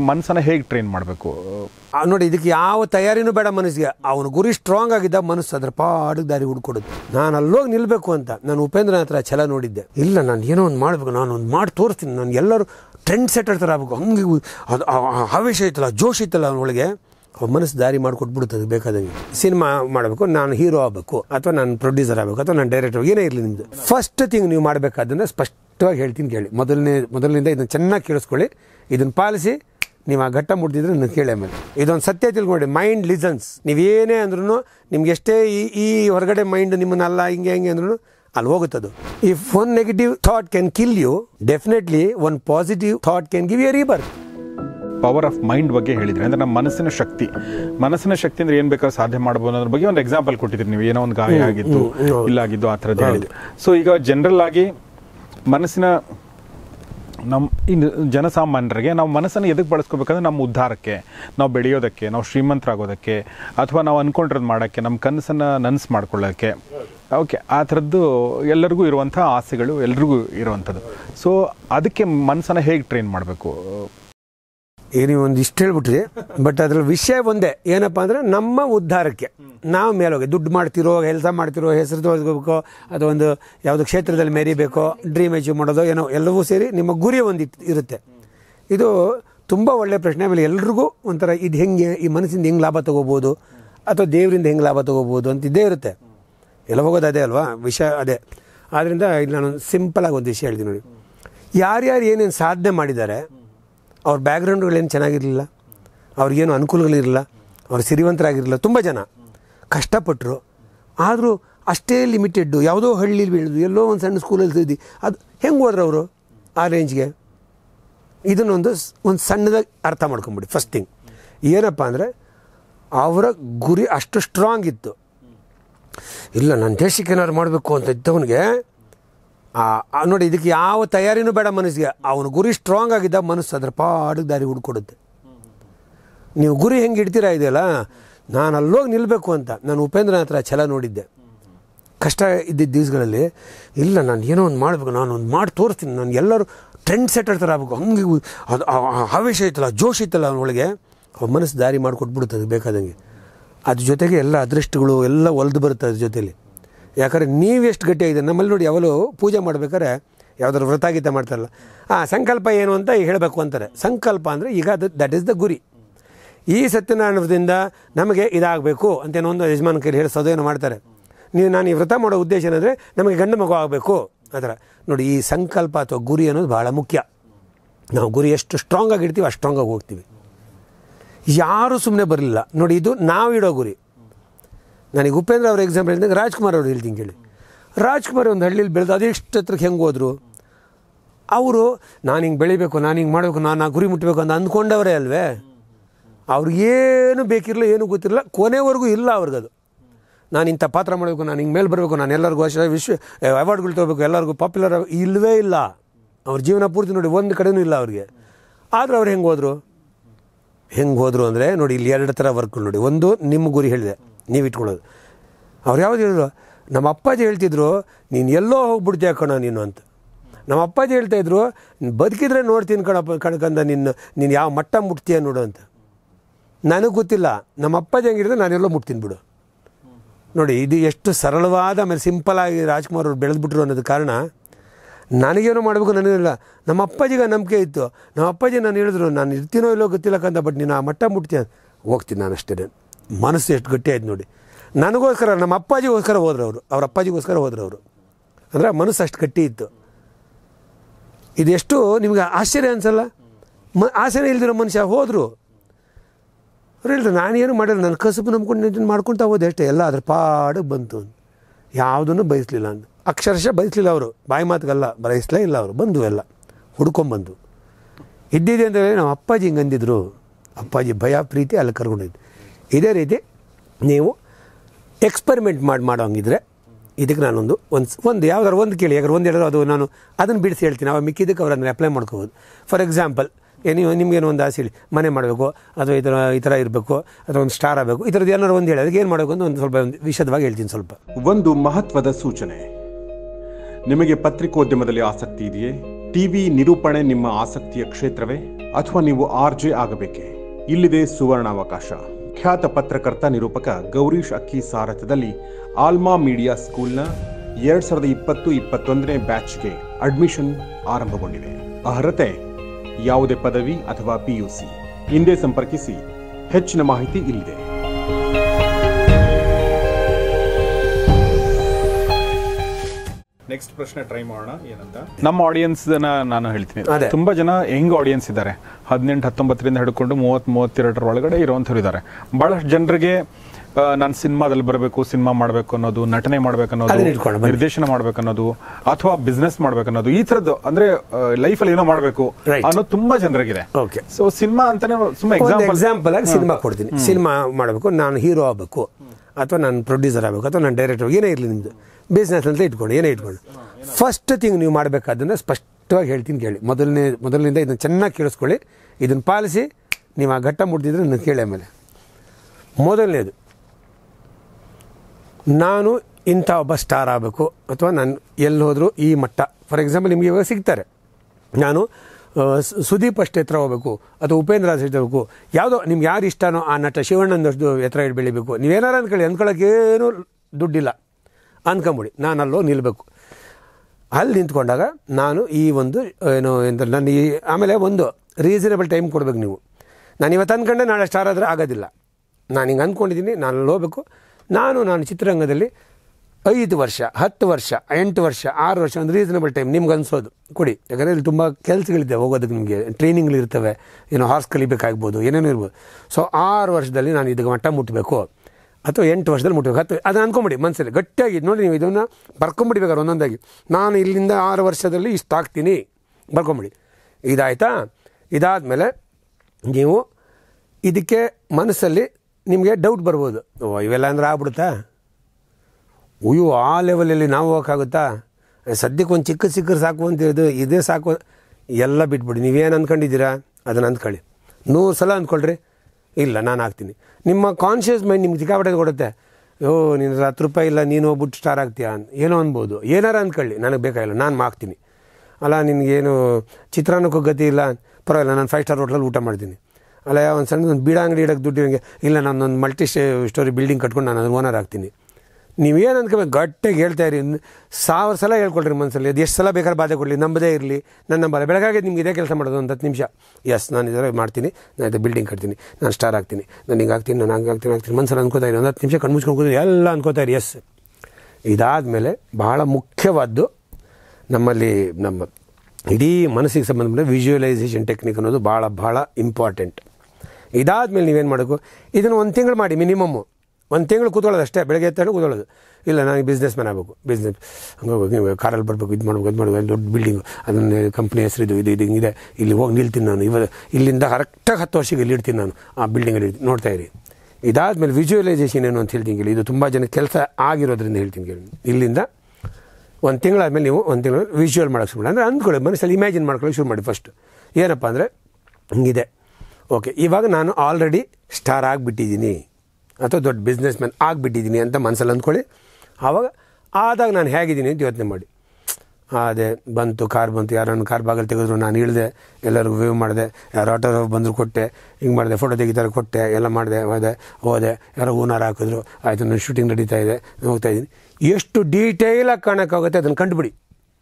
ಮನಸ್ಸನ್ನು ಹೇಗೆ ಟ್ರೈನ್ ಮಾಡಬೇಕು ಆ, ನೋಡಿ ಇದಕ್ಕೆ ಯಾವ ತಯಾರಿನೂ ಬೇಡ ಮನಸ್ಸಿಗೆ ಅವನ ಗುರಿ ಸ್ಟ್ರಾಂಗ್ ಆಗಿದ್ದ ಮನಸ್ಸು ಅದ್ರ ಪಾಡಿಗೆ ದಾರಿ ಹುಡ್ಕೊಡುತ್ತೆ ನಾನು ಅಲ್ಲೋಗಿ ನಿಲ್ಬೇಕು ಅಂತ ನಾನು ಉಪೇಂದ್ರನ ಹತ್ರ ಛಲ ನೋಡಿದ್ದೆ ಇಲ್ಲ ನಾನು ಏನೋ ಒಂದು ಮಾಡಬೇಕು ನಾನು ಒಂದು ಮಾಡಿ ತೋರಿಸ್ತೀನಿ ನಾನು ಎಲ್ಲರೂ ಟ್ರೆಂಡ್ ಸೆಟರ್ ಥರ ಆಗಬೇಕು ಹಂಗೆ ಅದು ಆ- ಆ ಆವೇಶ ಐತಲ್ಲ ಜೋಶ್ ಐತಲ್ಲ ಅವನೊಳಗೆ ಅವ್ರ ಮನಸ್ಸು ದಾರಿ ಮಾಡಿಕೊಟ್ಬಿಡುತ್ತದೆ ಬೇಕಾದಂಗೆ ಸಿನಿಮಾ ಮಾಡಬೇಕು ನಾನು ಹೀರೋ ಆಗಬೇಕು ಅಥವಾ ನಾನು ಪ್ರೊಡ್ಯೂಸರ್ ಆಗಬೇಕು ಅಥವಾ ನಾನು ಡೈರೆಕ್ಟರ್ ಏನೇ ಇರಲಿ ನಿಮ್ಮದು ಫಸ್ಟ್ ಥಿಂಗ್ ನೀವು ಮಾಡಬೇಕಾದನ್ನ ಸ್ಪಷ್ಟವಾಗಿ ಹೇಳ್ತೀನಿ ಕೇಳಿ ಮೊದಲನೇ ಮೊದಲನೇದ ಇದನ್ನು ಚೆನ್ನಾಗಿ ಕೇಳಿಸ್ಕೊಳ್ಳಿ ಇದನ್ನು ಪಾಲಿಸಿ ನೀವು ಆ ಘಟ್ಟ ಮುಟ್ಟಿದ್ರೆ ನನ್ನ ಕೇಳಿ ಆಮೇಲೆ ಇದೊಂದು ಸತ್ಯ ತಿಳ್ಕೊಂಡಿ ಮೈಂಡ್ ಲಿಸನ್ಸ್ ನೀವೇನೇ ಅಂದ್ರೂ ನಿಮ್ಗೆ ಎಷ್ಟೇ ಈ ಈ ಹೊರಗಡೆ ಮೈಂಡ್ ನಿಮ್ಮನ್ನ ಅಲ್ಲ ಹಿಂಗೆ ಹಿಂಗೆ ಅಂದ್ರೂ ಅಲ್ಲಿ ಹೋಗುತ್ತದು if one negative thought can kill you definitely one positive thought can give you rebirth power of mind ಬಗ್ಗೆ ಹೇಳಿದ್ರಿ ಅಂದ್ರೆ ನಮ್ಮ ಮನಸ್ಸಿನ ಶಕ್ತಿ ಮನಸ್ಸಿನ ಶಕ್ತಿ ಅಂದ್ರೆ ಏನ್ ಬೇಕಾದ್ರೂ ಸಾಧ್ಯ ಮಾಡಬಹುದು ಅನ್ನೋದ್ರ ಬಗ್ಗೆ ಒಂದು ಎಕ್ಸಾಂಪಲ್ ಕೊಟ್ಟಿದ್ರಿ ನೀವು ಏನೋ ಒಂದು ಗಾಯ ಆಗಿತ್ತು ಇಲ್ಲ ಆಗಿದ್ದು ಆ ಥರದ್ದು ಹೇಳಿದ್ರಿ ಸೊ ಈಗ ಜನರಲ್ ಆಗಿ ಮನಸ್ಸಿನ ನಮ್ಮ ಇನ್ನು ಜನಸಾಮಾನ್ಯರಿಗೆ ನಾವು ಮನಸ್ಸನ್ನು ಎದಕ್ಕೆ ಬಳಸ್ಕೋಬೇಕಂದ್ರೆ ನಮ್ಮ ಉದ್ಧಾರಕ್ಕೆ ನಾವು ಬೆಳೆಯೋದಕ್ಕೆ ನಾವು ಶ್ರೀಮಂತರಾಗೋದಕ್ಕೆ ಅಥವಾ ನಾವು ಅನ್ಕೊಂಡಿರೋದು ಮಾಡೋಕ್ಕೆ ನಮ್ಮ ಕನಸನ್ನು ನನಸು ಮಾಡ್ಕೊಳ್ಳೋಕ್ಕೆ ಓಕೆ ಆ ಥರದ್ದು ಎಲ್ಲರಿಗೂ ಇರುವಂಥ ಆಸೆಗಳು ಎಲ್ರಿಗೂ ಇರುವಂಥದ್ದು ಸೊ ಅದಕ್ಕೆ ಮನಸ್ಸನ್ನು ಹೇಗೆ ಟ್ರೈನ್ ಮಾಡಬೇಕು ಈಗ ನೀವು ಒಂದು ಇಷ್ಟು ಹೇಳ್ಬಿಟ್ರಿ ಬಟ್ ಅದ್ರ ವಿಷಯ ಒಂದೇ ಏನಪ್ಪ ಅಂದ್ರೆ ನಮ್ಮ ಉದ್ಧಾರಕ್ಕೆ ನಾವು ಮೇಲೋಗಿ ದುಡ್ಡು ಮಾಡ್ತಿರೋ ಕೆಲಸ ಮಾಡ್ತಿರೋ ಹೆಸರು ತೋರಿಸ್ಕೋಬೇಕೋ ಅಥವಾ ಒಂದು ಯಾವುದೋ ಕ್ಷೇತ್ರದಲ್ಲಿ ಮೆರಿಬೇಕೋ ಡ್ರೀಮ್ ಅಚೀವ್ ಮಾಡೋದೋ ಏನೋ ಎಲ್ಲವೂ ಸೇರಿ ನಿಮ್ಮ ಗುರಿ ಒಂದು ಇಟ್- ಇರುತ್ತೆ ಇದು ತುಂಬ ಒಳ್ಳೆ ಪ್ರಶ್ನೆ ಆಮೇಲೆ ಎಲ್ರಿಗೂ ಒಂಥರ ಇದು ಹೆಂಗೆ ಈ ಮನಸ್ಸಿಂದ ಹೆಂಗೆ ಲಾಭ ತಗೋಬೋದು ಅಥವಾ ದೇವರಿಂದ ಹೆಂಗೆ ಲಾಭ ತಗೋಬೋದು ಅಂತ ಇದ್ದೇ ಇರುತ್ತೆ ಎಲ್ಲ ಹೋಗೋದು ಅದೇ ಅಲ್ವಾ ವಿಷಯ ಅದೇ ಆದ್ದರಿಂದ ಇಲ್ಲಿ ನಾನು ಸಿಂಪಲಾಗಿ ಒಂದು ವಿಷಯ ಹೇಳ್ತೀನಿ ನೋಡಿ ಯಾರ್ಯಾರು ಏನೇನು ಸಾಧನೆ ಮಾಡಿದ್ದಾರೆ ಅವ್ರ ಬ್ಯಾಕ್ಗ್ರೌಂಡ್ಗಳೇನು ಚೆನ್ನಾಗಿರಲಿಲ್ಲ ಅವ್ರಿಗೇನು ಅನುಕೂಲಗಳಿರಲಿಲ್ಲ ಅವ್ರು ಸಿರಿವಂತರಾಗಿರಲಿಲ್ಲ ತುಂಬ ಜನ ಕಷ್ಟಪಟ್ಟರು ಆದರೂ ಅಷ್ಟೇ ಲಿಮಿಟೆಡ್ಡು ಯಾವುದೋ ಹಳ್ಳಿಲಿ ಬೆಳೆದು ಎಲ್ಲೋ ಒಂದು ಸಣ್ಣ ಸ್ಕೂಲಲ್ಲಿ ಸೇದಿ ಅದು ಹೆಂಗೆ ಹೋದ್ರು ಅವರು ಆ ರೇಂಜ್ಗೆ ಇದನ್ನೊಂದು ಸ್- ಒಂದು ಸಣ್ಣದಾಗಿ ಅರ್ಥ ಮಾಡ್ಕೊಂಬಿಡಿ ಫಸ್ಟ್ ಥಿಂಗ್ ಏನಪ್ಪ ಅಂದರೆ ಅವರ ಗುರಿ ಅಷ್ಟು ಸ್ಟ್ರಾಂಗ್ ಇತ್ತು ಇಲ್ಲ ನಾನು ದೇಶಕ್ಕೆ ಏನಾದ್ರು ಮಾಡಬೇಕು ಅಂತ ಇದ್ದವನಿಗೆ ಆ ಆ ನೋಡಿ ಇದಕ್ಕೆ ಯಾವ ತಯಾರಿನೂ ಬೇಡ ಮನಸ್ಸಿಗೆ ಅವನ ಗುರಿ ಸ್ಟ್ರಾಂಗ್ ಆಗಿದ್ದ ಮನಸ್ಸು ಅದ್ರ ಪಾಡಿಗೆ ದಾರಿ ಹುಡ್ಕೊಡುತ್ತೆ ನೀವು ಗುರಿ ಹೆಂಗೆ ಇಡ್ತೀರಾ ಇದೆಯಲ್ಲ ನಾನು ಅಲ್ಲೋಗಿ ನಿಲ್ಲಬೇಕು ಅಂತ ನಾನು ಉಪೇಂದ್ರನ ಹತ್ರ ಛಲ ನೋಡಿದ್ದೆ ಕಷ್ಟ ಇದ್ದಿದ್ದ ದಿವಸಗಳಲ್ಲಿ ಇಲ್ಲ ನಾನು ಏನೋ ಒಂದು ಮಾಡಬೇಕು ನಾನು ಒಂದು ಮಾಡಿ ತೋರಿಸ್ತೀನಿ ನಾನು ಎಲ್ಲರೂ ಟ್ರೆಂಡ್ ಸೆಟರ್ ಥರ ಆಗಬೇಕು ಹಂಗೆ ಅದು ಆ- ಆ ಆವೇಶ ಐತಲ್ಲ ಜೋಶ್ ಐತಲ್ಲ ಅವನೊಳಗೆ ಅವ್ರ ಮನಸ್ಸು ದಾರಿ ಮಾಡಿಕೊಟ್ಬಿಡುತ್ತದೆ ಬೇಕಾದಂಗೆ ಅದ್ರ ಜೊತೆಗೆ ಎಲ್ಲ ಅದೃಷ್ಟಗಳು ಎಲ್ಲ ಒಲ್ದು ಬರುತ್ತೆ ಅದ್ರ ಜೊತೆಲಿ ಯಾಕಂದರೆ ನೀವೆಷ್ಟು ಗಟ್ಟಿಯಾಗಿದೆ ನಮ್ಮಲ್ಲಿ ನೋಡಿ ಯಾವಲು ಪೂಜೆ ಮಾಡ್ಬೇಕಾದ್ರೆ ಯಾವ್ದಾದ್ರು ವ್ರತ ಗೀತ ಮಾಡ್ತಾರಲ್ಲ ಆ ಸಂಕಲ್ಪ ಏನು ಅಂತ ಹೇಳಬೇಕು ಅಂತಾರೆ ಸಂಕಲ್ಪ ಅಂದರೆ ಈಗ ಅದು ದಟ್ ಈಸ್ ದ ಗುರಿ ಈ ಸತ್ಯನಾರಾಯಣ ವ್ರತದಿಂದ ನಮಗೆ ಇದಾಗಬೇಕು ಅಂತ ಏನೋ ಒಂದು ಯಜಮಾನ ಕೈಲಿ ಹೇಳಿ ಸದೇನೋ ಮಾಡ್ತಾರೆ ನೀವು ನಾನು ಈ ವ್ರತ ಮಾಡೋ ಉದ್ದೇಶ ಏನಂದರೆ ನಮಗೆ ಗಂಡು ಮಗು ಆಗಬೇಕು ಆ ಥರ ನೋಡಿ ಈ ಸಂಕಲ್ಪ ಅಥವಾ ಗುರಿ ಅನ್ನೋದು ಭಾಳ ಮುಖ್ಯ ನಾವು ಗುರಿ ಎಷ್ಟು ಸ್ಟ್ರಾಂಗ್ ಆಗಿ ಇಡ್ತೀವಿ ಅಷ್ಟು ಸ್ಟ್ರಾಂಗಾಗಿ ಹೋಗ್ತೀವಿ ಯಾರೂ ಸುಮ್ಮನೆ ಬರಲಿಲ್ಲ ನೋಡಿ ಇದು ನಾವು ಇಡೋ ಗುರಿ ನನಗೆ ಉಪೇಂದ್ರ ಅವ್ರ ಎಕ್ಸಾಂಪಲ್ ಹೇಳಿದಾಗ ರಾಜ್ಕುಮಾರ್ ಅವ್ರು ಹೇಳ್ತೀನಿ ಕೇಳಿ ರಾಜ್ಕುಮಾರ್ ಒಂದು ಹಳ್ಳಿಲಿ ಬೆಳೆದು ಅದೆಷ್ಟು ಹತ್ರಕ್ಕೆ ಹೆಂಗೆ ಹೋದರು ಅವರು ನಾನು ಹಿಂಗೆ ಬೆಳಿಬೇಕು ನಾನು ಹಿಂಗೆ ಮಾಡಬೇಕು ನಾನು ಆ ಗುರಿ ಮುಟ್ಟಬೇಕು ಅಂತ ಅಂದ್ಕೊಂಡವರೇ ಅಲ್ವೇ ಅವ್ರಿಗೇನು ಬೇಕಿರಲಿಲ್ಲ ಏನೂ ಗೊತ್ತಿರಲಿಲ್ಲ ಕೊನೆವರೆಗೂ ಇಲ್ಲ ಅವ್ರಿಗದು ನಾನು ಇಂಥ ಪಾತ್ರ ಮಾಡಬೇಕು ನಾನು ಹಿಂಗೆ ಮೇಲೆ ಬರಬೇಕು ನಾನು ಎಲ್ಲರಿಗೂ ಅಷ್ಟೇ ವಿಶ್ವ ಅವಾರ್ಡ್ಗಳು ತೊಗೋಬೇಕು ಎಲ್ಲರಿಗೂ ಪಾಪ್ಯುಲರ್ ಇಲ್ಲವೇ ಇಲ್ಲ ಅವ್ರ ಜೀವನ ಪೂರ್ತಿ ನೋಡಿ ಒಂದು ಕಡೆನೂ ಇಲ್ಲ ಅವ್ರಿಗೆ ಆದ್ರೆ ಅವ್ರು ಹೆಂಗೆ ಹೋದರು ಹೆಂಗೆ ಹೋದರು ಅಂದರೆ ನೋಡಿ ಇಲ್ಲಿ ಎರಡು ಥರ ವರ್ಕ್ ನೋಡಿ ಒಂದು ನಿಮ್ಮ ಗುರಿ ಹೇಳಿದೆ ನೀವು ಇಟ್ಕೊಳ್ಳೋದು ಅವ್ರು ಯಾವ್ದು ಹೇಳಿದ್ರು ನಮ್ಮ ಅಪ್ಪಾಜಿ ಹೇಳ್ತಿದ್ರು ನೀನು ಎಲ್ಲೋ ಹೋಗ್ಬಿಡ್ತೀಯ ಕಣ ನೀನು ಅಂತ ನಮ್ಮ ಅಪ್ಪಾಜಿ ಹೇಳ್ತಾ ಇದ್ರು ನೀನ್ ಬದುಕಿದ್ರೆ ನೋಡ್ತೀನಿ ಕಣಪ್ಪ ಕಣ್ಕಂದ ನಿನ್ನ ನೀನು ಯಾವ ಮಟ್ಟ ಮುಟ್ತೀಯ ನೋಡು ಅಂತ ನನಗೆ ಗೊತ್ತಿಲ್ಲ ನಮ್ಮ ಅಪ್ಪಾಜಿ ಹೆಂಗಿದ್ರೆ ನಾನೆಲ್ಲೋ ಮುಟ್ತೀನಿ ಬಿಡು ನೋಡಿ ಇದು ಎಷ್ಟು ಸರಳವಾದ ಆಮೇಲೆ ಸಿಂಪಲ್ ಆಗಿ ರಾಜ್ಕುಮಾರ್ ಅವ್ರು ಬೆಳೆದ್ಬಿಟ್ರು ಅನ್ನೋದು ಕಾರಣ ನನಗೇನೋ ಮಾಡಬೇಕು ನನಗಿಲ್ಲ ನಮ್ಮ ಅಪ್ಪಾಜಿಗೆ ನಂಬಿಕೆ ಇತ್ತು ನಮ್ಮ ಅಪ್ಪಾಜಿ ನಾನು ಹೇಳಿದ್ರು ನಾನು ಇರ್ತೀನೋ ಇಲ್ಲೋ ಗೊತ್ತಿಲ್ಲಕ್ಕಂತ ಬಟ್ ನೀನು ಆ ಮಟ್ಟ ಮುಟ್ತೀಯ ಹೋಗ್ತೀನಿ ನಾನು ಅಷ್ಟೇ ಮನಸ್ಸು ಎಷ್ಟು ಗಟ್ಟಿ ಆಯ್ತು ನೋಡಿ ನನಗೋಸ್ಕರ ನಮ್ಮ ಅಪ್ಪಾಜಿಗೋಸ್ಕರ ಹೋದ್ರು ಅವರು ಅವ್ರ ಅಪ್ಪಾಜಿಗೋಸ್ಕರ ಹೋದ್ರು ಅವರು ಅಂದರೆ ಮನಸ್ಸು ಅಷ್ಟು ಗಟ್ಟಿ ಇತ್ತು ಇದೆಷ್ಟು ನಿಮ್ಗೆ ಆಶ್ಚರ್ಯ ಅನ್ಸಲ್ಲ ಮ ಆಸೆನೇ ಇಲ್ದಿರೋ ಮನುಷ್ಯ ಹೋದರು ಅವ್ರು ಹೇಳಿದ್ರು ನಾನೇನು ಮಾಡಿಲ್ಲ ನನ್ನ ಕಸುಬು ನಂಬ್ಕೊಂಡು ನಿಂತು ಮಾಡ್ಕೊಳ್ತಾ ಹೋದೆ ಅಷ್ಟೇ ಎಲ್ಲ ಅದ್ರ ಪಾಡಿಗೆ ಬಂತು ಅಂತ ಯಾವುದನ್ನು ಬಯಸಲಿಲ್ಲ ಅಂತ ಅಕ್ಷರಶಃ ಬಯಸಲಿಲ್ಲ ಅವರು ಬಾಯಿ ಮಾತುಗಲ್ಲ ಬಯಸಲೇ ಇಲ್ಲ ಅವರು ಬಂದು ಎಲ್ಲ ಹುಡ್ಕೊಂಬಂದು ಇದ್ದಿದೆ ಅಂದರೆ ನಮ್ಮ ಅಪ್ಪಾಜಿ ಹಿಂಗೆ ಅಂದಿದ್ರು ಅಪ್ಪಾಜಿ ಭಯ ಪ್ರೀತಿ ಅಲ್ಲಿ ಕರ್ಕೊಂಡಿದ್ದು ಇದೇ ರೀತಿ ನೀವು ಎಕ್ಸ್ಪರಿಮೆಂಟ್ ಮಾಡಿ ಮಾಡೋಂಗಿದ್ರೆ ಇದಕ್ಕೆ ನಾನೊಂದು ಒಂದು ಒಂದು ಯಾವ್ದಾರು ಒಂದು ಕೇಳಿ ಯಾಕಂದ್ರೆ ಒಂದು ಹೇಳಿದ್ರೆ ಅದು ನಾನು ಅದನ್ನು ಬಿಡಿಸಿ ಹೇಳ್ತೀನಿ ಅವಾಗ ಮಿಕ್ಕಿದ್ದಕ್ಕೆ ಅವ್ರು ಅದನ್ನ ಅಪ್ಲೈ ಮಾಡ್ಕೋಬೋದು ಫಾರ್ ಎಕ್ಸಾಂಪಲ್ ನೀವು ನಿಮ್ಗೇನು ಒಂದು ಆಸೆ ಹೇಳಿ ಮನೆ ಮಾಡಬೇಕು ಅಥವಾ ಈ ಥರ ಈ ಥರ ಇರಬೇಕು ಅಥವಾ ಒಂದು ಸ್ಟಾರ್ ಆಗಬೇಕು ಈ ಥರದ್ದು ಏನಾರು ಒಂದು ಹೇಳಿ ಅದಕ್ಕೆ ಏನು ಮಾಡಬೇಕು ಅಂತ ಒಂದು ಸ್ವಲ್ಪ ಒಂದು ವಿಷದವಾಗಿ ಹೇಳ್ತೀನಿ ಸ್ವಲ್ಪ ಒಂದು ಮಹತ್ವದ ಸೂಚನೆ ನಿಮಗೆ ಪತ್ರಿಕೋದ್ಯಮದಲ್ಲಿ ಆಸಕ್ತಿ ಇದೆಯೇ ಟಿವಿ ನಿರೂಪಣೆ ನಿಮ್ಮ ಆಸಕ್ತಿಯ ಕ್ಷೇತ್ರವೇ ಅಥವಾ ನೀವು ಆರ್ ಜೆ ಆಗಬೇಕೆ ಇಲ್ಲಿದೆ ಸುವರ್ಣಾವಕಾಶ ಖ್ಯಾತ ಪತ್ರಕರ್ತ ನಿರೂಪಕ ಗೌರೀಶ್ ಅಕ್ಕಿ ಸಾರಥ್ಯದಲ್ಲಿ ಆಲ್ಮಾ ಮೀಡಿಯಾ ಸ್ಕೂಲ್ನ ಎರಡ್ ಸಾವಿರದ ಇಪ್ಪತ್ತು ಇಪ್ಪತ್ತೊಂದನೇ ಬ್ಯಾಚ್ಗೆ ಅಡ್ಮಿಷನ್ ಆರಂಭಗೊಂಡಿದೆ ಅರ್ಹತೆ ಯಾವುದೇ ಪದವಿ ಅಥವಾ ಪಿಯುಸಿ ಹಿಂದೆ ಸಂಪರ್ಕಿಸಿ ಹೆಚ್ಚಿನ ಮಾಹಿತಿ ಇಲ್ಲಿದೆ ನೆಕ್ಸ್ಟ್ ಪ್ರಶ್ನೆ ಟ್ರೈ ಮಾಡೋಣ ಏನಂತ ನಮ್ಮ ಆಡಿಯನ್ಸ್ ನಾನು ಹೇಳ್ತೀನಿ ಅದೇ. ತುಂಬಾ ಜನ ಯಂಗ್ ಆಡಿಯನ್ಸ್ ಇದ್ದಾರೆ ಹದಿನೆಂಟು ಹತ್ತೊಂಬತ್ತರಿಂದ ಹಿಡ್ಕೊಂಡು ಮೂವತ್ ಮೂವತ್ತೆರಡರ ಒಳಗಡೆ ಇರುವಂಥವ್ರು ಇದ್ದಾರೆ ಬಹಳಷ್ಟು ಜನರಿಗೆ ನಾನು ಸಿನಿಮಾದಲ್ಲಿ ಬರಬೇಕು ಸಿನಿಮಾ ಮಾಡಬೇಕು ಅನ್ನೋದು ನಟನೆ ಮಾಡ್ಬೇಕು ಅದನ್ನ ಅನ್ನೋದು ಇಟ್ಕೊಂಡು ಬನ್ನಿ. ನಿರ್ದೇಶನ ಮಾಡ್ಬೇಕು ಅನ್ನೋದು ಅಥವಾ ಬಿಸ್ನೆಸ್ ಮಾಡ್ಬೇಕು ಅನ್ನೋದು ಈ ತರದ್ದು ಅಂದ್ರೆ ಲೈಫಲ್ಲಿ ಏನೋ ಮಾಡಬೇಕು Right. ಅನ್ನೋದು ತುಂಬಾ ಜನರಿಗಿದೆ Okay. ಸೊ ಸಿನಿಮಾ ಅಂತಾನೆ ಸುಮ್ಮನೆ ಒಂದು ಎಕ್ಸಾಂಪಲ್ ಎಕ್ಸಾಂಪಲ್ ಆಗಿ ಸಿನಿಮಾ ಕೊಡ್ತೀನಿ ಸಿನಿಮಾ ಮಾಡಬೇಕು ನಾನು ಹೀರೋ ಆಗಬೇಕು ಅಥವಾ ನಾನು ಪ್ರೊಡ್ಯೂಸರ್ ಆಗಬೇಕು ಅಥವಾ ನಾನು ಡೈರೆಕ್ಟರ್ ಏನೇ ಇರಲಿ ನಿಮ್ಮದು ಬಿಸ್ನೆಸ್ ಅಂತ ಇಟ್ಕೊಂಡು ಏನೇ ಇಟ್ಕೊಂಡು ಫಸ್ಟ್ ಥಿಂಗ್ ನೀವು ಮಾಡಬೇಕಾದನ್ನು ಸ್ಪಷ್ಟವಾಗಿ ಹೇಳ್ತೀನಿ ಕೇಳಿ ಮೊದಲನೇ ಮೊದಲಿನಿಂದ ಇದನ್ನು ಚೆನ್ನಾಗಿ ಕೇಳಿಸ್ಕೊಳ್ಳಿ ಇದನ್ನು ಪಾಲಿಸಿ ನೀವು ಆ ಘಟ್ಟ ಮುಟ್ಟಿದ್ರೆ ನನ್ನ ಕೇಳಿ ಆಮೇಲೆ ಮೊದಲನೇದು ನಾನು ಇಂಥ ಒಬ್ಬ ಸ್ಟಾರ್ ಆಗಬೇಕು ಅಥವಾ ನಾನು ಎಲ್ಲಿ ಹೋದರೂ ಈ ಮಟ್ಟ ಫಾರ್ ಎಕ್ಸಾಂಪಲ್ ನಿಮಗೆ ಇವಾಗ ಸಿಗ್ತಾರೆ ನಾನು ಆ, ಸ- ಸುದೀಪ್ ಅಷ್ಟು ಎತ್ತರ ಹೋಗಬೇಕು ಅಥವಾ ಉಪೇಂದ್ರ ರಾಜ್ ಹೋಗಬೇಕು ಯಾವುದೋ ನಿಮ್ಗೆ ಯಾರು ಇಷ್ಟನೋ ಆ ನಟ ಶಿವಣ್ಣನಷ್ಟು ಎತ್ತರ ಇಟ್ಟು ಬೆಳಿಬೇಕು ನೀವೇನಾರು ಅಂದ್ಕೊಳ್ಳಿ ಅಂದ್ಕೊಳ್ಳೋಕೆ ಏನೂ ದುಡ್ಡಿಲ್ಲ ಅಂದ್ಕೊಂಬಿಡಿ ನಾನು ಅಲ್ಲೋ ನಿಲ್ಲಬೇಕು ಅಲ್ಲಿ ನಿಂತ್ಕೊಂಡಾಗ ನಾನು ಈ ಒಂದು ಏನು ಎಂತ ನಾನು ಈ ಆಮೇಲೆ ಒಂದು ರೀಸನೇಬಲ್ ಟೈಮ್ ಕೊಡ್ಬೇಕು ನೀವು ನಾನು ಇವತ್ತು ಅಂದ್ಕೊಂಡೆ ನಾಳೆ ಸ್ಟಾರ್ ಆದರೆ ಆಗೋದಿಲ್ಲ ನಾನು ಹಿಂಗೆ ಅಂದ್ಕೊಂಡಿದ್ದೀನಿ ನಾನು ಅಲ್ಲಿ ಹೋಗ್ಬೇಕು ನಾನು ನಾನು ಚಿತ್ರರಂಗದಲ್ಲಿ ಐದು ವರ್ಷ ಹತ್ತು ವರ್ಷ ಎಂಟು ವರ್ಷ ಆರು ವರ್ಷ ಒಂದು ರೀಸನಬಲ್ ಟೈಮ್ ನಿಮ್ಗೆ ಅನ್ಸೋದು ಕೊಡಿ ಯಾಕಂದರೆ ಇಲ್ಲಿ ತುಂಬ ಕೆಲಸಗಳಿದೆ ಹೋಗೋದಕ್ಕೆ ನಿಮಗೆ ಟ್ರೈನಿಂಗ್ಗಳಿರ್ತವೆ ಏನೋ ಹಾರ್ಸ್ ಕಲಿಬೇಕಾಗ್ಬೋದು ಏನೇನೋ ಇರ್ಬೋದು ಸೊ ಆರು ವರ್ಷದಲ್ಲಿ ನಾನು ಇದಕ್ಕೆ ಮಟ್ಟ ಮುಟ್ಟಬೇಕು ಅಥವಾ ಎಂಟು ವರ್ಷದಲ್ಲಿ ಮುಟ್ಟಬೇಕು ಹತ್ತು ಅದನ್ನ ಅನ್ಕೊಂಬಿಡಿ ಮನಸ್ಸಲ್ಲಿ ಗಟ್ಟಿಯಾಗಿ ನೋಡಿ ನೀವು ಇದನ್ನು ಬರ್ಕೊಂಬಿಡ್ಬೇಕಾದ್ರೆ ಒಂದೊಂದಾಗಿ ನಾನು ಇಲ್ಲಿಂದ ಆರು ವರ್ಷದಲ್ಲಿ ಇಷ್ಟು ಆಗ್ತೀನಿ ಬರ್ಕೊಂಬಿಡಿ ಇದಾಯ್ತಾ ಇದಾದಮೇಲೆ ನೀವು ಇದಕ್ಕೆ ಮನಸ್ಸಲ್ಲಿ ನಿಮಗೆ ಡೌಟ್ ಬರ್ಬೋದು ಓ ಇವೆಲ್ಲ ಅಂದ್ರೆ ಆಗ್ಬಿಡುತ್ತಾ ಅಯ್ಯೋ ಆ ಲೆವೆಲಲ್ಲಿ ನಾವು ಹೋಗೋಕ್ಕಾಗುತ್ತಾ ಸದ್ಯಕ್ಕೆ ಒಂದು ಚಿಕ್ಕ ಸಿಕ್ಕರು ಸಾಕು ಅಂತ ಇದು ಇದೇ ಸಾಕು ಎಲ್ಲ ಬಿಟ್ಬಿಡಿ ನೀವೇನು ಅಂದ್ಕೊಂಡಿದ್ದೀರಾ ಅದನ್ನು ಅಂದ್ಕೊಳ್ಳಿ ನೂರು ಸಲ ಅಂದ್ಕೊಳ್ರಿ ಇಲ್ಲ ನಾನು ಆಗ್ತೀನಿ ನಿಮ್ಮ ಕಾನ್ಷಿಯಸ್ ಮೈಂಡ್ ನಿಮ್ಗೆ ಸಿಕ್ಕಾಪಟ್ಟೆ ಕೊಡುತ್ತೆ ಓ ನಿನ್ನ ಹತ್ತು ರೂಪಾಯಿ ಇಲ್ಲ ನೀನು ಹೋಗ್ಬಿಟ್ಟು ಸ್ಟಾರ್ ಆಗ್ತೀಯಾ ಅಂತ ಏನೋ ಅನ್ಬೋದು ಏನಾರು ಅಂದ್ಕೊಳ್ಳಿ ನನಗೆ ಬೇಕಾಗಿಲ್ಲ ನಾನು ಮಾಡ್ತೀನಿ ಅಲ್ಲ ನಿನಗೇನು ಚಿತ್ರಾನ್ನಕ್ಕೂ ಗತಿ ಇಲ್ಲ ಪರವಾಗಿಲ್ಲ ನಾನು ಫೈವ್ ಸ್ಟಾರ್ ಹೋಟ್ಲಲ್ಲಿ ಊಟ ಮಾಡ್ತೀನಿ ಅಲ್ಲ ಒಂದು ಸಣ್ಣ ಒಂದು ಬೀಡ ಅಂಗಡಿ ಇಡೋಕ್ಕೆ ದುಡ್ಡು ಇರಂಗೆ ಇಲ್ಲ ನಾನು ಒಂದು ಮಲ್ಟಿ ಸ್ಟೋರಿ ಬಿಲ್ಡಿಂಗ್ ಕಟ್ಕೊಂಡು ನಾನು ಅದ್ರ ಓನರ್ ಆಗ್ತೀನಿ ನೀವೇನು ಅನ್ಕೋಬೇಕು ಗಟ್ಟಿಗೆ ಹೇಳ್ತಾ ಇರಿ ಸಾವಿರ ಸಲ ಹೇಳ್ಕೊಳ್ರಿ ಮನಸ್ಸಲ್ಲಿ ಅದು ಎಷ್ಟು ಸಲ ಬೇಕಾದ್ರೆ ಬಾಧೆ ಕೊಡಲಿ ನಂಬದೇ ಇರಲಿ ನನ್ನ ನಂಬಲ್ಲ ಬೆಳಗಾಗಿ ನಿಮ್ಗೆ ಇದೇ ಕೆಲಸ ಮಾಡೋದು ಒಂದು ಹತ್ತು ನಿಮಿಷ ಎಸ್ ನಾನು ಇದರ ಮಾಡ್ತೀನಿ ನಾನು ಇದು ಬಿಲ್ಡಿಂಗ್ ಕಟ್ತೀನಿ ನಾನು ಸ್ಟಾರ್ ಆಗ್ತೀನಿ ನಾನು ಹಿಂಗೆ ಆಗ್ತೀನಿ ನಾನು ಹಂಗೆ ಆಗ್ತೀನಿ ಆಗ್ತೀನಿ ಮನಸ್ಸಲ್ಲಿ ಅನ್ಕೋತಾ ಇರಿ ಒಂದು ಹತ್ತು ನಿಮಿಷ ಕಣ್ಮುಚ್ಕೊಂಡು ಕೂತ್ರೆ ಎಲ್ಲ ಅನ್ಕೋತಾ ಇರಿ ಎಸ್ ಇದಾದಮೇಲೆ ಬಹಳ ಮುಖ್ಯವಾದ್ದು ನಮ್ಮಲ್ಲಿ ನಮ್ಮ ಇಡೀ ಮನಸ್ಸಿಗೆ ಸಂಬಂಧಪಟ್ಟ ವಿಜುವಲೈಸೇಷನ್ ಟೆಕ್ನಿಕ್ ಅನ್ನೋದು ಭಾಳ ಭಾಳ ಇಂಪಾರ್ಟೆಂಟ್ ಇದಾದಮೇಲೆ ನೀವೇನು ಮಾಡಬೇಕು ಇದನ್ನು ಒಂದು ತಿಂಗಳು ಮಾಡಿ ಮಿನಿಮಮ್ಮು ಒಂದು ತಿಂಗಳು ಕೂತ್ಕೊಳ್ಳೋದು ಅಷ್ಟೇ ಬೆಳಗ್ಗೆ ಎತ್ತಾಡು ಕೂತ್ಕೊಳ್ಳೋದು ಇಲ್ಲ ನಾನು ಬಿಸ್ನೆಸ್ ಮ್ಯಾನ್ ಆಗಬೇಕು ಬಿಸ್ನೆಸ್ ಹಂಗೆ ಕಾರಲ್ಲಿ ಬರಬೇಕು ಇದು ಮಾಡ್ಬೇಕು ಇದು ಮಾಡ್ಬೇಕು ದೊಡ್ಡ ಬಿಲ್ಡಿಂಗು ಅದನ್ನ ಕಂಪ್ನಿ ಹೆಸರು ಇದು ಇದು ಇದು ಹಿಂಗಿದೆ ಇಲ್ಲಿ ಹೋಗಿ ನಿಲ್ತೀನಿ ನಾನು ಇವಾಗ ಇಲ್ಲಿಂದ ಕರೆಕ್ಟಾಗಿ ಹತ್ತು ವರ್ಷಕ್ಕೆ ಇಲ್ಲಿ ಇಡ್ತೀನಿ ನಾನು ಆ ಬಿಲ್ಡಿಂಗಲ್ಲಿ ನೋಡ್ತಾ ಇರಿ ಇದಾದಮೇಲೆ ವಿಜುವಲೈಸೇಷನ್ ಏನು ಅಂತ ಹೇಳ್ತೀನಿ ಕೇಳಿ ಇದು ತುಂಬ ಜನ ಕೆಲಸ ಆಗಿರೋದ್ರಿಂದ ಹೇಳ್ತೀನಿ ಕೇಳಿ ಇಲ್ಲಿಂದ ಒಂದು ತಿಂಗಳಾದ್ಮೇಲೆ ನೀವು ಒಂದು ತಿಂಗಳು ವಿಜುವಲ್ ಮಾಡೋಕ್ಕೆ ಶುರು ಮಾಡಿ ಅಂದರೆ ಅಂದ್ಕೊಳ್ಳಿ ಮನಸ್ಸಲ್ಲಿ ಇಮ್ಯಾಜಿನ್ ಮಾಡ್ಕೊಳ್ಳೋಕೆ ಶುರು ಮಾಡಿ ಫಸ್ಟ್ ಏನಪ್ಪ ಅಂದರೆ ಹಿಂಗಿದೆ ಓಕೆ ಇವಾಗ ನಾನು ಆಲ್ರೆಡಿ ಸ್ಟಾರ್ ಆಗಿಬಿಟ್ಟಿದ್ದೀನಿ ಅಥವಾ ದೊಡ್ಡ ಬಿಸ್ನೆಸ್ ಮ್ಯಾನ್ ಆಗಿಬಿಟ್ಟಿದ್ದೀನಿ ಅಂತ ಮನಸ್ಸಲ್ಲಿ ಅಂದ್ಕೊಳ್ಳಿ ಆವಾಗ ಆದಾಗ ನಾನು ಹೇಗಿದ್ದೀನಿ ಅಂತ ಯೋಚನೆ ಮಾಡಿ ಅದೇ ಬಂತು ಕಾರ್ ಬಂತು ಯಾರನ್ನು ಕಾರ್ ಬಾಗಲ್ ತೆಗೆದ್ರು ನಾನು ಇಳಿದೆ ಎಲ್ಲರಿಗೂ ವ್ಯೂ ಮಾಡಿದೆ ಯಾರು ಆಟೋ ಬಂದರು ಕೊಟ್ಟೆ ಹಿಂಗೆ ಮಾಡಿದೆ ಫೋಟೋ ತೆಗಿತಾರೆ ಕೊಟ್ಟೆ ಎಲ್ಲ ಮಾಡಿದೆ ಹೋದೆ ಹೋದೆ ಯಾರೋ ಓನರ್ ಹಾಕಿದ್ರು ಆಯಿತು ನಾನು ಶೂಟಿಂಗ್ ನಡೀತಾ ಇದೆ ನಾನು ಹೋಗ್ತಾ ಇದ್ದೀನಿ ಎಷ್ಟು ಡೀಟೇಲಾಗಿ ಕಾಣೋಕ್ಕಾಗುತ್ತೆ ಅದನ್ನು ಕಂಡುಬಿಡಿ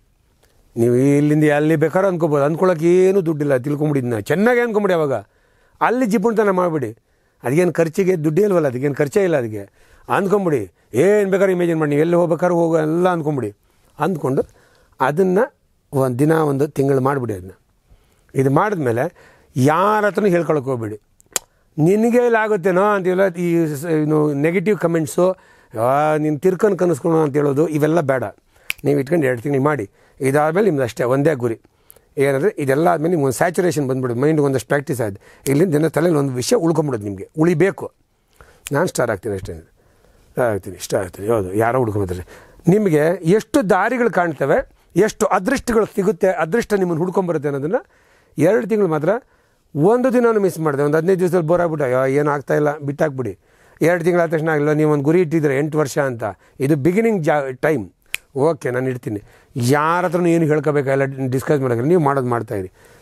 ನೀವು ಇಲ್ಲಿಂದ ಅಲ್ಲಿ ಬೇಕಾದ್ರೂ ಅಂದ್ಕೋಬೋದು ಅಂದ್ಕೊಳ್ಳೋಕೆ ಏನೂ ದುಡ್ಡಿಲ್ಲ ತಿಳ್ಕೊಂಬಿಡಿದ್ನ ಚೆನ್ನಾಗಿ ಅಂದ್ಕೊಂಬಿಡಿ ಅವಾಗ ಅಲ್ಲಿ ಜಿಪುಣ್ತನ ಮಾಡಿಬಿಡಿ ಅದಕ್ಕೇನು ಖರ್ಚಿಗೆ ದುಡ್ಡೇ ಇಲ್ವಲ್ಲ ಅದಕ್ಕೇನು ಖರ್ಚೇ ಇಲ್ಲ ಅದಕ್ಕೆ ಅಂದ್ಕೊಂಬಿಡಿ ಏನು ಬೇಕಾದ್ರೂ ಇಮೇಜಿನ್ ಮಾಡಿ ನೀವು ಎಲ್ಲಿ ಹೋಗ್ಬೇಕಾದ್ರೂ ಹೋಗೋ ಎಲ್ಲ ಅಂದ್ಕೊಂಬಿಡಿ ಅಂದ್ಕೊಂಡು ಅದನ್ನು ಒಂದು ದಿನ ಒಂದು ತಿಂಗಳು ಮಾಡಿಬಿಡಿ ಅದನ್ನ ಇದು ಮಾಡಿದ್ಮೇಲೆ ಯಾರ ಹತ್ರನೂ ಹೇಳ್ಕೊಳಕ್ಕೆ ಹೋಗ್ಬೇಡಿ ನಿನಗೆ ಇಲ್ಲ ಆಗುತ್ತೇನೋ ಅಂತೀವಲ್ಲ ಈ ಸ- ಏನು ನೆಗೆಟಿವ್ ಕಮೆಂಟ್ಸು ನೀನು ತಿರ್ಕೊಂಡು ಕನಸ್ಕೊಳೋ ಅಂತ ಹೇಳೋದು ಇವೆಲ್ಲ ಬೇಡ ನೀವು ಇಟ್ಕೊಂಡು ಎರಡು ತಿಂಗಳು ಮಾಡಿ ಇದಾದಮೇಲೆ ನಿಮ್ದು ಅಷ್ಟೇ ಒಂದೇ ಗುರಿ ಏನಂದರೆ ಇದೆಲ್ಲ ಆದಮೇಲೆ ನಿಮ್ಗೆ ಒಂದು ಸ್ಯಾಚುರೇಷನ್ ಬಂದ್ಬಿಡೋದು ಮೈಂಡ್ಗೆ ಒಂದಷ್ಟು ಪ್ರಾಕ್ಟೀಸ್ ಆಯ್ತು ಇಲ್ಲಿಂದ ದಿನ ತಲೆಯಲ್ಲಿ ಒಂದು ವಿಷಯ ಉಳ್ಕೊಂಬಿಡೋದು ನಿಮಗೆ ಉಳಿಬೇಕು ನಾನು ಸ್ಟಾರ್ ಆಗ್ತೀನಿ ಅಷ್ಟೇ ಸ್ಟಾರ್ ಆಗ್ತೀನಿ ಇಷ್ಟ ಆಗ್ತೀನಿ ಹೌದು ಯಾರೋ ಹುಡ್ಕೊಂಬತ್ತಾರೆ ನಿಮಗೆ ಎಷ್ಟು ದಾರಿಗಳು ಕಾಣ್ತವೆ ಎಷ್ಟು ಅದೃಷ್ಟಗಳು ಸಿಗುತ್ತೆ ಅದೃಷ್ಟ ನಿಮ್ಮನ್ನು ಹುಡ್ಕೊಂಬರುತ್ತೆ ಅನ್ನೋದನ್ನು ಎರಡು ತಿಂಗಳು ಮಾತ್ರ ಒಂದು ದಿನನೂ ಮಿಸ್ ಮಾಡಿದೆ ಒಂದು ಹದಿನೈದು ದಿವಸದಲ್ಲಿ ಬೋರ್ ಆಗ್ಬಿಟ್ಟು ಅಯ್ಯೋ ಏನೂ ಆಗ್ತಾ ಇಲ್ಲ ಬಿಟ್ಟಾಕ್ಬಿಡಿ ಎರಡು ತಿಂಗಳಾದ ತಕ್ಷಣ ಆಗಿಲ್ಲ ನೀವು ಒಂದು ಗುರಿ ಇಟ್ಟಿದ್ರೆ ಎಂಟು ವರ್ಷ ಅಂತ ಇದು ಬಿಗಿನಿಂಗ್ ಜಾ ಟೈಮ್ ಓಕೆ ನಾನು ಇಡ್ತೀನಿ ಯಾರ ಹತ್ರನೂ ಏನು ಹೇಳ್ಕೋಬೇಕಾಗಿಲ್ಲ ಡಿಸ್ಕಸ್ ಮಾಡೋಕ್ಕಿಲ್ಲ ನೀವು ಮಾಡೋದು ಮಾಡ್ತಾಯಿರಿ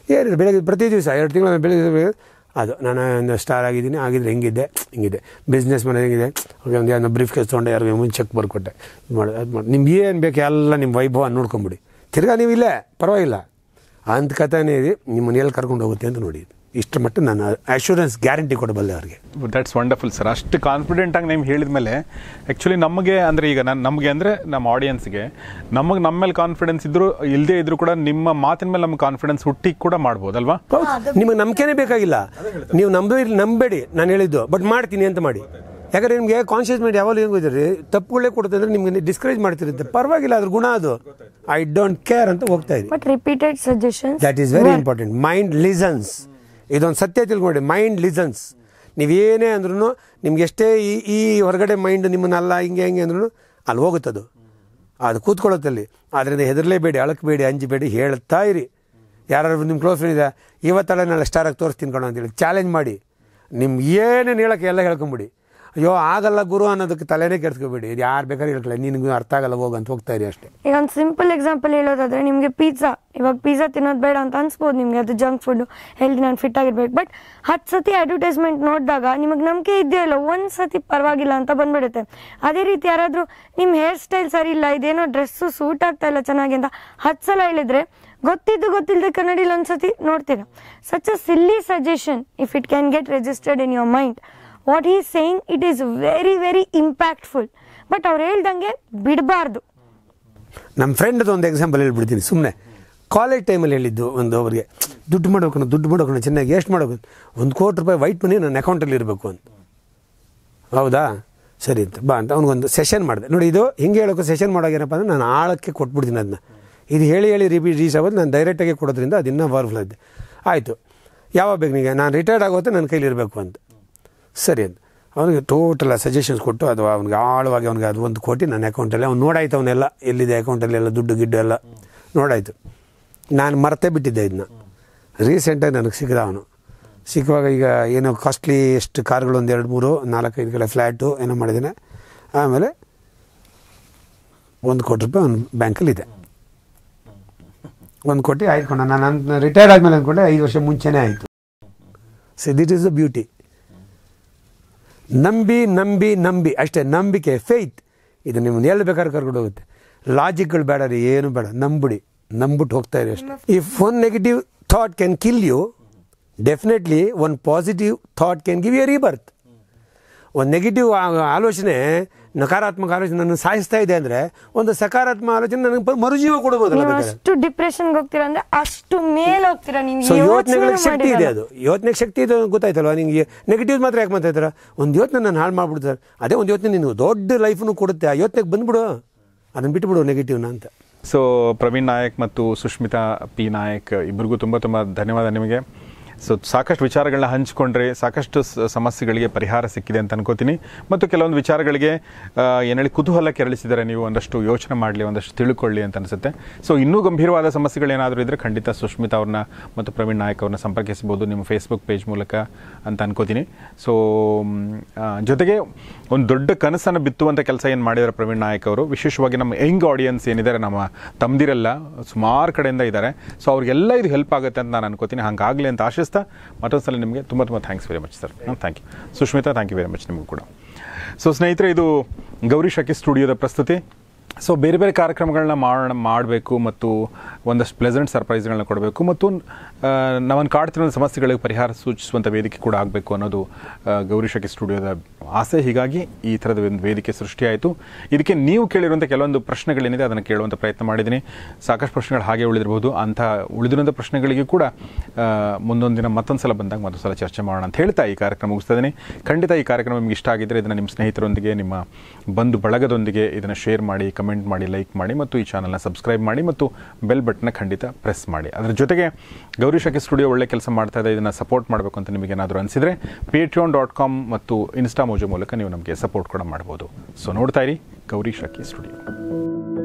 ಏನಿಲ್ಲ ಬೆಳಗ್ಗೆ ಪ್ರತಿ ದಿವಸ ಎರಡು ತಿಂಗಳ ಬೆಳಗ್ಗೆ ಬೆಳಗ್ಗೆ ಅದು ನಾನು ಒಂದು ಸ್ಟಾರ್ ಆಗಿದ್ದೀನಿ ಆಗಿದ್ರೆ ಹೆಂಗಿದ್ದೆ ಹಿಂಗಿದೆ ಬಿಸ್ನೆಸ್ ಮಾಡೋದು ಹೆಂಗಿದೆ ಓಕೆ ಒಂದು ಯಾರು ಬ್ರೀಫ್ ಕೇಸ್ ತೊಗೊಂಡೆ ಯಾರಿಗೆ ಮುಂಚೆ ಚೆಕ್ ಬರ್ಕೊಟ್ಟೆ ಇದು ಮಾಡಿ ಅದು ಮಾಡಿ ನಿಮ್ಗೆ ಏನು ಬೇಕು ಎಲ್ಲ ನಿಮ್ಮ ವೈಭವ ನೋಡ್ಕೊಂಬಿಡಿ ತಿರ್ಗಾ ನೀವು ಇಲ್ಲೇ ಪರವಾಗಿಲ್ಲ ಅಂಥ ಕಥೆನೇ ಇದೆ ನಿಮ್ಮನ್ನ ಎಲ್ಲಿ ಕರ್ಕೊಂಡು ಹೋಗುತ್ತೆ ಅಂತ ನೋಡಿ ಇಷ್ಟು ಮಟ್ಟ ನಾನು ಅಶ್ಯೂರೆನ್ಸ್ ಗ್ಯಾರಂಟಿ ಕೊಡಬಲ್ಲೆ ಅವ್ರಿಗೆ ದಟ್ಸ್ ವಂಡರ್ಫುಲ್ ಸರ್ ಅಷ್ಟು ಕಾನ್ಫಿಡೆಂಟ್ ಆಗಿ ನೀವು ಹೇಳಿದ ಮೇಲೆ ಆ್ಯಕ್ಚುಲಿ ನಮಗೆ ಅಂದರೆ ಈಗ ನಾನು ನಮಗೆ ಅಂದರೆ ನಮ್ಮ ಆಡಿಯನ್ಸ್ಗೆ ನಮಗೆ ನಮ್ಮ ಮೇಲೆ ಕಾನ್ಫಿಡೆನ್ಸ್ ಇದ್ರು ಇಲ್ಲದೇ ಇದ್ರು ಕೂಡ ನಿಮ್ಮ ಮಾತಿನ ಮೇಲೆ ನಮ್ಗೆ ಕಾನ್ಫಿಡೆನ್ಸ್ ಹುಟ್ಟಿ ಕೂಡ ಮಾಡ್ಬೋದಲ್ವಾ ನಿಮಗೆ ನಂಬಿಕೆನೇ ಬೇಕಾಗಿಲ್ಲ ನೀವು ನಂಬಿ ನಂಬೇಡಿ ನಾನು ಹೇಳಿದ್ದು ಬಟ್ ಮಾಡ್ತೀನಿ ಅಂತ ಮಾಡಿ ಯಾಕಂದ್ರೆ ನಿಮಗೆ ಕಾನ್ಷಿಯಸ್ ಮೈಂಡ್ ಯಾವಾಗ ಏನು ಗೊತ್ತಿರಿ ತಪ್ಪುಗಳೇ ಕೊಡುತ್ತೆ ಅಂದ್ರೆ ನಿಮ್ಗೆ ಡಿಸ್ಕರೇಜ್ ಮಾಡ್ತಿರುತ್ತೆ ಪರವಾಗಿಲ್ಲ ಅದ್ರ ಗುಣ ಅದು ಐ ಡೋಂಟ್ ಕೇರ್ ಅಂತ ಹೋಗ್ತಾ ಇರಿ but repeated suggestions that is very important mind listens ಇದೊಂದು ಸತ್ಯ ತಿಳ್ಕೊಂಡಿ ಮೈಂಡ್ ಲಿಸನ್ಸ್ ನೀವೇನೇ ಅಂದ್ರೂ ನಿಮ್ಗೆ ಎಷ್ಟೇ ಈ ಈ ಹೊರಗಡೆ ಮೈಂಡ್ ನಿಮ್ಮನ್ನಲ್ಲ ಹಿಂಗೆ ಹಿಂಗೆ ಅಂದ್ರೂ ಅಲ್ಲಿ ಹೋಗುತ್ತದು ಅದು ಕೂತ್ಕೊಳ್ಳುತ್ತಲ್ಲಿ ಆದ್ದರಿಂದ ಹೆದರಲೇಬೇಡಿ ಅಳಕಬೇಡಿ ಅಂಜಬೇಡಿ ಹೇಳ್ತಾ ಇರಿ ಯಾರು ನಿಮ್ಮ ಕ್ಲೋಸ್ ಫ್ರೆಂಡ್ ಇದೆ ಇವತ್ತಲ್ಲ ನಾಳೆ ಸ್ಟಾರಾಗಿ ತೋರಿಸ್ತೀನಿ ಕಣೋ ಅಂತೇಳಿ ಚಾಲೆಂಜ್ ಮಾಡಿ ನಿಮ್ಗೆ ಏನೇನು ಹೇಳೋಕ್ಕೆ ಎಲ್ಲ ಹೇಳ್ಕೊಂಬಿಡಿ ಅಯ್ಯೋ ಆಗಲ್ಲ ಗುರು ಅನ್ನೋದಕ್ಕೆ ತಲೆನೇ ಕೆಡ್ಸ್ಕೊಬೇಡಿ ಇದು ಯಾರು ಬೇಕಾದ್ರೆ ಹೇಳ್ಕೊಳ್ಳಿ ನಿನಗೂ ಅರ್ಥ ಆಗಲ್ಲ ಹೋಗು ಅಂತ ಹೋಗ್ತಾ ಇರಿ ಅಷ್ಟೇ ಈಗ ಒಂದು ಸಿಂಪಲ್ ಎಕ್ಸಾಂಪಲ್ ಹೇಳೋದಾದ್ರೆ ನಿಮಗೆ ಪಿಜ್ಜಾ ಇವಾಗ ಪಿಜ್ಜಾ ತಿನ್ನೋದು ಬೇಡ ಅಂತ ಅನ್ಸ್ಬೋದು ನಿಮಗೆ ಅದು ಜಂಕ್ ಫುಡ್ ಹೆಲ್ದಿ ನಾನು ಫಿಟ್ ಆಗಿರ್ಬೇಕು ಬಟ್ ಹತ್ತು ಸತಿ ಅಡ್ವರ್ಟೈಸ್ಮೆಂಟ್ ನೋಡಿದಾಗ ನಿಮಗೆ ನಂಬಿಕೆ ಇದೆಯೋ ಇಲ್ಲ ಒಂದು ಸತಿ ಪರವಾಗಿಲ್ಲ ಅಂತ ಬಂದ್ಬಿಡುತ್ತೆ ಅದೇ ರೀತಿ ಯಾರಾದರೂ ನಿಮ್ಮ ಹೇರ್ ಸ್ಟೈಲ್ ಸರಿ ಇಲ್ಲ ಇದೇನೋ ಡ್ರೆಸ್ಸು ಸೂಟ್ ಆಗ್ತಾ ಇಲ್ಲ ಚೆನ್ನಾಗಿ ಅಂತ ಹತ್ತು ಸಲ ಹೇಳಿದ್ರೆ ಗೊತ್ತಿದ್ದು ಗೊತ್ತಿಲ್ಲದೆ ಕನ್ನಡಿಲಿ ಒಂದ್ಸತಿ ನೋಡ್ತೀರಾ such a silly suggestion if it can get registered in your mind what is saying it is very very impactful but ಅವ್ರು ಹೇಳ್ದಂಗೆ ಬಿಡಬಾರ್ದು ನಮ್ಮ ಫ್ರೆಂಡ್ದು ಒಂದು ಎಕ್ಸಾಂಪಲ್ ಹೇಳ್ಬಿಡ್ತೀನಿ ಸುಮ್ಮನೆ ಕಾಲೇಜ್ ಟೈಮಲ್ಲಿ ಹೇಳಿದ್ದು ಒಂದು ಅವರಿಗೆ ದುಡ್ಡು ಮಾಡ್ಬೇಕು ದುಡ್ಡು ಮಾಡ್ಬೇಕು ಚೆನ್ನಾಗಿ ಎಷ್ಟು ಮಾಡ್ಬೇಕು ಒಂದು ಕೋಟಿ ರೂಪಾಯಿ ವೈಟ್ ಮನಿ ನನ್ನ ಅಕೌಂಟಲ್ಲಿ ಇರಬೇಕು ಅಂತ ಹೌದಾ ಸರಿ ಅಂತ ಬಾ ಅಂತ ಅವ್ನಿಗೊಂದು ಸೆಷನ್ ಮಾಡಿದೆ ನೋಡಿ ಇದು ಹಿಂಗೆ ಹೇಳೋಕೆ ಸೆಷನ್ ಮಾಡೋಗೇನಪ್ಪ ಅಂದರೆ ನಾನು ಆಳಕ್ಕೆ ಕೊಟ್ಬಿಡ್ತೀನಿ ಅದನ್ನ ಇದು ಹೇಳಿ ಹೇಳಿ ರಿಪೀಟ್ ರೀಸ್ ಆಗೋದು ನಾನು ಡೈರೆಕ್ಟಾಗಿ ಕೊಡೋದ್ರಿಂದ ಅದು ಇನ್ನೂ ಪವರ್ಫುಲ್ ಆಗಿದೆ ಆಯಿತು ಯಾವಾಗ ಬೇಕು ನಿಮಗೆ ನಾನು ರಿಟೈರ್ಡ್ ಆಗೋತ್ತೆ ನನ್ನ ಕೈಲಿ ಇರಬೇಕು ಅಂತ ಸರಿ ಅಂತ ಅವನಿಗೆ ಟೋಟಲ್ ಸಜೆಷನ್ಸ್ ಕೊಟ್ಟು ಅದು ಅವ್ನಿಗೆ ಆಳವಾಗಿ ಅವ್ನಿಗೆ ಅದು ಒಂದು ಕೋಟಿ ನನ್ನ ಅಕೌಂಟಲ್ಲಿ ಅವ್ನು ನೋಡಾಯ್ತು ಅವನ್ನೆಲ್ಲ ಎಲ್ಲಿದೆ ಅಕೌಂಟಲ್ಲಿ ಎಲ್ಲ ದುಡ್ಡು ಗಿಡ್ಡು ಎಲ್ಲ ನೋಡಾಯ್ತು ನಾನು ಮರ್ತೇ ಬಿಟ್ಟಿದ್ದೆ ಇದನ್ನ ರೀಸೆಂಟಾಗಿ ನನಗೆ ಸಿಕ್ಕಿದ ಅವನು ಸಿಕ್ಕುವಾಗ ಈಗ ಏನೋ ಕಾಸ್ಟ್ಲಿ ಎಷ್ಟು ಕಾರ್ಗಳು ಒಂದು ಎರಡು ಮೂರು ನಾಲ್ಕೈದು ಕಡೆ ಫ್ಲ್ಯಾಟು ಏನೋ ಮಾಡಿದ್ದಾನೆ ಆಮೇಲೆ ಒಂದು ಕೋಟಿ ರೂಪಾಯಿ ಅವ್ನ ಬ್ಯಾಂಕಲ್ಲಿ ಇದೆ ಒಂದು ಕೋಟಿ ಆಯ್ತು ಕೊಂಡ ನಾನು ರಿಟೈರ್ಡ್ ಆದಮೇಲೆ ಅಂದ್ಕೊಂಡೆ ಐದು ವರ್ಷ ಮುಂಚೆನೇ ಆಯಿತು so this is the beauty ನಂಬಿ ನಂಬಿ ನಂಬಿ ಅಷ್ಟೇ ನಂಬಿಕೆ ಫೇತ್ ಇದು ನಿಮ್ಮನ್ನ ಎಲ್ಲಿ ಬೇಕಾದ್ರೆ ಕರ್ಕೊಂಡು ಹೋಗುತ್ತೆ ಲಾಜಿಕ್ಗಳು ಬೇಡ ರೀ ಏನು ಬೇಡ ನಂಬಿಡಿ ನಂಬಿಟ್ಟು ಹೋಗ್ತಾ ಇರಿ ಅಷ್ಟೇ if one negative thought can kill you definitely one positive thought can give a rebirth ಒಂದು ನೆಗೆಟಿವ್ ಆಲೋಚನೆ ನಕಾರಾತ್ಮಕ ಆಲೋಚನೆ ನನ್ನ ಸಾಯಿಸ್ತಾ ಇದೆ ಅಂದರೆ ಒಂದು ಸಕಾರಾತ್ಮಕ ಆಲೋಚನೆ ನನಗೆ ಪ- ಮರುಜೀವ ಕೊಡ್ಬೋದಲ್ಲ ನೀವು ಬೇಕಾದ್ರೆ ಅಷ್ಟು ಡಿಪ್ರೆಷನ್ಗೆ ಹೋಗ್ತೀರಾ ಅಂದ್ರೆ ಅಷ್ಟು ಮೇಲೆ ಹೋಗ್ತೀರಾ ನೀವು ಸೊ ಯೋಚ್ನೆನೇ ಯೋಚನೆಗಳಿಗೆ ಶಕ್ತಿ ಇದೆ ಮಾಡಿರಲ್ಲ. ಅದು ಯೋಚನೆಗೆ ಶಕ್ತಿ ಇದೆ ಅಂತ ಗೊತ್ತಾಯ್ತಲ್ವಾ ನಿಮಗೆ ನೆಗೆಟಿವ್ ಮಾತ್ರ ಯಾಕೆ ಮಾತಾಡ್ತಾರ ಒಂದು ಯೋಚನೆ ನಾನು ಹಾಳು ಮಾಡ್ಬಿಡ್ತಾರೆ ಅದೇ ಒಂದು ಯೋಚನೆ ನಿನಗೆ ದೊಡ್ಡ ಲೈಫನ್ನು ಕೊಡುತ್ತೆ ಆ ಯೋಚನೆಗೆ ಬಂದ್ಬಿಡು ಅದನ್ನು ಬಿಟ್ಬಿಡು ನೆಗೆಟಿವ್ನ ಅಂತ ಸೊ ಪ್ರವೀಣ್ ನಾಯಕ್ ಮತ್ತು ಸುಷ್ಮಿತಾ ಪಿ ನಾಯಕ್ ಇಬ್ಬರಿಗೂ ತುಂಬ ತುಂಬ ಧನ್ಯವಾದ ನಿಮಗೆ ಸೊ ಸಾಕಷ್ಟು ವಿಚಾರಗಳನ್ನ ಹಂಚಿಕೊಂಡ್ರೆ ಸಾಕಷ್ಟು ಸ- ಸಮಸ್ಯೆಗಳಿಗೆ ಪರಿಹಾರ ಸಿಕ್ಕಿದೆ ಅಂತ ಅನ್ಕೋತೀನಿ ಮತ್ತು ಕೆಲವೊಂದು ವಿಚಾರಗಳಿಗೆ ಏನು ಹೇಳಿ ಕುತೂಹಲ ಕೆರಳಿಸಿದರೆ ನೀವು ಒಂದಷ್ಟು ಯೋಚನೆ ಮಾಡಲಿ ಒಂದಷ್ಟು ತಿಳ್ಕೊಳ್ಳಿ ಅಂತ ಅನಿಸುತ್ತೆ ಸೊ ಇನ್ನೂ ಗಂಭೀರವಾದ ಸಮಸ್ಯೆಗಳೇನಾದರೂ ಇದ್ದರೆ ಖಂಡಿತ ಸುಷ್ಮಿತಾ ಅವ್ರನ್ನ ಮತ್ತು ಪ್ರವೀಣ್ ನಾಯಕ್ ಅವ್ರನ್ನ ಸಂಪರ್ಕಿಸಬಹುದು ನಿಮ್ಮ ಫೇಸ್ಬುಕ್ ಪೇಜ್ ಮೂಲಕ ಅಂತ ಅನ್ಕೋತೀನಿ ಸೊ ಜೊತೆಗೆ ಒಂದು ದೊಡ್ಡ ಕನಸನ್ನು ಬಿತ್ತುವಂಥ ಕೆಲಸ ಏನು ಮಾಡಿದ್ದಾರೆ ಪ್ರವೀಣ್ ನಾಯಕ್ ಅವರು ವಿಶೇಷವಾಗಿ ನಮ್ಮ ಯಂಗ್ ಆಡಿಯನ್ಸ್ ಏನಿದ್ದಾರೆ ನಮ್ಮ ತಮ್ದಿರೆಲ್ಲ ಸುಮಾರು ಕಡೆಯಿಂದ ಇದ್ದಾರೆ ಸೊ ಅವ್ರಿಗೆಲ್ಲ ಇದು ಹೆಲ್ಪ್ ಆಗುತ್ತೆ ಅಂತ ನಾನು ಅನ್ಕೋತೀನಿ ಹಂಗಾಗಲಿ ಅಂತ ಆಶಿಸ್ತಾ ಮತ್ತೊಂದು ಸಲ ನಿಮಗೆ ತುಂಬ ತುಂಬ thanks very much sir thank you Sushmita thank you very much ನಿಮಗೂ ಕೂಡ ಸೊ ಸ್ನೇಹಿತರೆ ಇದು ಗೌರಿ ಶಕಿ ಸ್ಟುಡಿಯೋದ ಪ್ರಸ್ತುತಿ ಸೊ ಬೇರೆ ಬೇರೆ ಕಾರ್ಯಕ್ರಮಗಳನ್ನ ಮಾಡೋಣ ಮಾಡಬೇಕು ಮತ್ತು ಒಂದಷ್ಟು ಪ್ಲೆಸೆಂಟ್ ಸರ್ಪ್ರೈಸ್ಗಳನ್ನ ಕೊಡಬೇಕು ಮತ್ತು ಆ, ನಮ್ಮನ್ನು ಕಾಡ್ತಿರೋ ಸಮಸ್ಯೆಗಳಿಗೆ ಪರಿಹಾರ ಸೂಚಿಸುವಂಥ ವೇದಿಕೆ ಕೂಡ ಆಗಬೇಕು ಅನ್ನೋದು ಆ, ಗೌರಿ ಶಕಿ ಸ್ಟುಡಿಯೋದ ಆಸೆ ಹೀಗಾಗಿ ಈ ಥರದ ಒಂದು ವೇದಿಕೆ ಸೃಷ್ಟಿಯಾಯಿತು ಇದಕ್ಕೆ ನೀವು ಕೇಳಿರುವಂಥ ಕೆಲವೊಂದು ಪ್ರಶ್ನೆಗಳೇನಿದೆ ಅದನ್ನು ಕೇಳುವಂಥ ಪ್ರಯತ್ನ ಮಾಡಿದ್ದೀನಿ ಸಾಕಷ್ಟು ಪ್ರಶ್ನೆಗಳು ಹಾಗೆ ಉಳಿದಿರಬಹುದು ಅಂಥ ಉಳಿದಿರುವಂಥ ಪ್ರಶ್ನೆಗಳಿಗೆ ಕೂಡ ಆ, ಮುಂದೊಂದು ದಿನ ಮತ್ತೊಂದು ಸಲ ಬಂದಾಗ ಮತ್ತೊಂದು ಸಲ ಚರ್ಚೆ ಮಾಡೋಣ ಅಂತ ಹೇಳ್ತಾ ಈ ಕಾರ್ಯಕ್ರಮ ಮುಗಿಸ್ತಾ ಇದ್ದೀನಿ ಖಂಡಿತ ಈ ಕಾರ್ಯಕ್ರಮ ನಿಮ್ಗೆ ಇಷ್ಟ ಆಗಿದ್ದರೆ ಇದನ್ನು ನಿಮ್ಮ ಸ್ನೇಹಿತರೊಂದಿಗೆ ನಿಮ್ಮ ಬಂಧು ಬಳಗದೊಂದಿಗೆ ಇದನ್ನು ಶೇರ್ ಮಾಡಿ ಕಮೆಂಟ್ ಮಾಡಿ ಲೈಕ್ ಮಾಡಿ ಮತ್ತು ಈ ಚಾನಲ್ನ ಸಬ್ಸ್ಕ್ರೈಬ್ ಮಾಡಿ ಮತ್ತು ಬೆಲ್ ಬಟನ್ನ ಖಂಡಿತ ಪ್ರೆಸ್ ಮಾಡಿ ಅದರ ಜೊತೆಗೆ ಗೌರಿ ಶಕಿ ಸ್ಟುಡಿಯೋ ಒಳ್ಳೆ ಕೆಲಸ ಮಾಡ್ತಾ ಇದೆ ಇದನ್ನು ಸಪೋರ್ಟ್ ಮಾಡಬೇಕು ಅಂತ ನಿಮಗೆ ಏನಾದರೂ ಅನಿಸಿದರೆ ಪೇಟ್ರಿಯಾನ್ ಡಾಟ್ ಕಾಮ್ ಮತ್ತು ಇನ್ಸ್ಟಾ ಮೋಜೋ ಮೂಲಕ ನೀವು ನಮಗೆ ಸಪೋರ್ಟ್ ಕೂಡ ಮಾಡ್ಬೋದು ಸೊ ನೋಡ್ತಾ ಇರಿ ಗೌರಿ ಶಕಿ ಸ್ಟುಡಿಯೋ